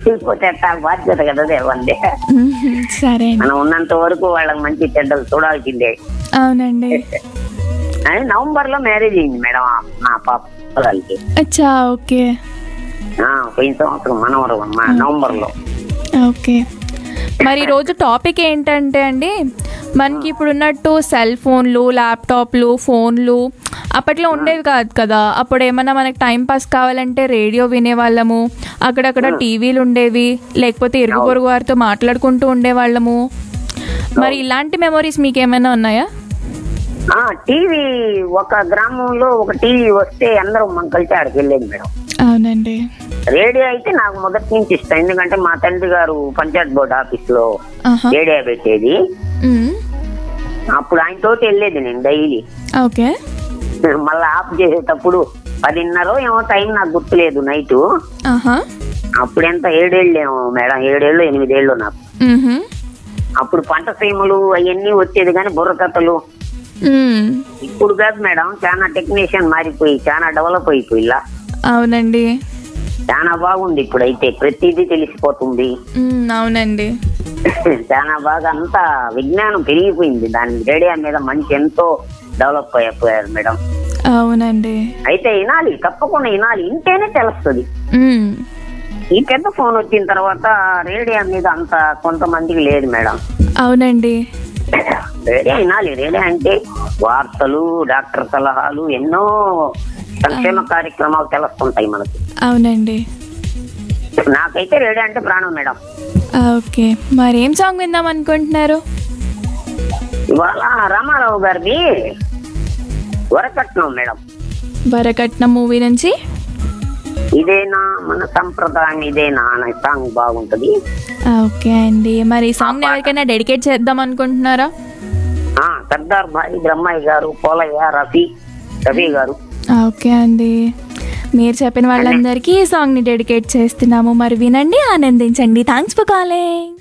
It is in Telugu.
వెళ్ళిపోతే ఎట్టా బాధ్యత కదా దేవండి మ్మ్. సరే అండి మనం ఉన్నంత వరకు వాళ్ళకి మంచి చెడ్డలు చూడాల్సిందే అవునండి అని నవంబర్ లో మ్యారేజ్ అయింది మేడం మా పాప పిల్లలకి అచ్చా ఓకే ఆ, పోయిన సంవత్సరం మనవరం మా నవంబర్ లో ఓకే మరి ఈరోజు టాపిక్ ఏంటంటే అండి మనకి ఇప్పుడు ఉన్నట్టు సెల్ ఫోన్లు ల్యాప్టాప్లు ఫోన్లు అప్పట్లో ఉండేవి కాదు కదా అప్పుడు ఏమన్నా మనకి టైం పాస్ కావాలంటే రేడియో వినేవాళ్ళము అక్కడక్కడ టీవీలు ఉండేవి లేకపోతే ఇరుగు పొరుగు వారితో మాట్లాడుకుంటూ ఉండేవాళ్ళము మరి ఇలాంటి మెమరీస్ మీకు ఏమైనా ఉన్నాయా ఆ టీవీ ఒక గ్రామంలో ఒక టీవీ వస్తే అందరూ మనం కలిసి ఆడికి వెళ్ళేది మేడం అవునండి రేడియో అయితే నాకు మొదటి నుంచి ఇష్టం ఎందుకంటే మా తండ్రి గారు పంచాయత్ బోర్డు ఆఫీస్ లో ఆహా రేడియో పెట్టేది మ్మ్. అప్పుడు ఆయన తోటి వెళ్ళేది నేను డైలీ ఓకే మళ్ళీ ఆఫ్ చేసేటప్పుడు పదిన్నర ఏమో టైం నాకు గుర్తులేదు నైట్ ఆహా అప్పుడు ఎంత ఏడేళ్ళు ఏమో మేడం ఏడేళ్ళు ఎనిమిదేళ్ళు నాకు మ్మ్హ. అప్పుడు పంట సీమలు అవన్నీ వచ్చేది కానీ బుర్రకథలు మ్మ్. ఇప్పుడు కాదు మేడం చాలా టెక్నీషియన్ మారిపోయి చాలా డెవలప్ అయిపోయి ఇలా అవునండి చాలా బాగుంది ఇప్పుడైతే ప్రతిదీ తెలిసిపోతుంది మ్మ్, అవునండి చాలా బాగా అంతా విజ్ఞానం పెరిగిపోయింది దాని రేడియో మీద మంచి ఎంతో డెవలప్ అయిపోయారు మేడం అవునండి అయితే వినాలి తప్పకుండా వినాలి ఇంటేనే తెలుస్తుంది మ్మ్. ఈ పెద్ద ఫోన్ వచ్చిన తర్వాత రేడియో మీద అంత కొంతమందికి లేదు మేడం అవునండి రేడియో వినాలి రేడియో అంటే వార్తలు డాక్టర్ సలహాలు ఎన్నో సంక్షేమ కార్యక్రమాలు తెలుస్తుంటాయి మనకి అవునండి నాకైతే రేడియో అంటే ప్రాణం మేడం ఓకే మరి ఏం సాంగ్ విందాం అనుకుంటున్నారు ఇవాళ రామారావు గారిది వరకట్నం మేడం వరకట్నం మూవీ నుంచి ఇదేనా మన సంప్రదాయం ఇదేనా అనే సాంగ్ బాగుంటది ఓకే అండి మరి ఈ సాంగ్ ఎవరికైనా డెడికేట్ చేద్దాం అనుకుంటున్నారా ఆ సర్దార్ భాయి బ్రహ్మయ్య గారు పోలయ్య రఫీ రఫీ గారు ఓకే అండి మీరు చెప్పిన వాళ్ళందరికీ ఈ సాంగ్ని డెడికేట్ చేస్తున్నాము మరి వినండి ఆనందించండి థ్యాంక్స్ ఫర్ కాలింగ్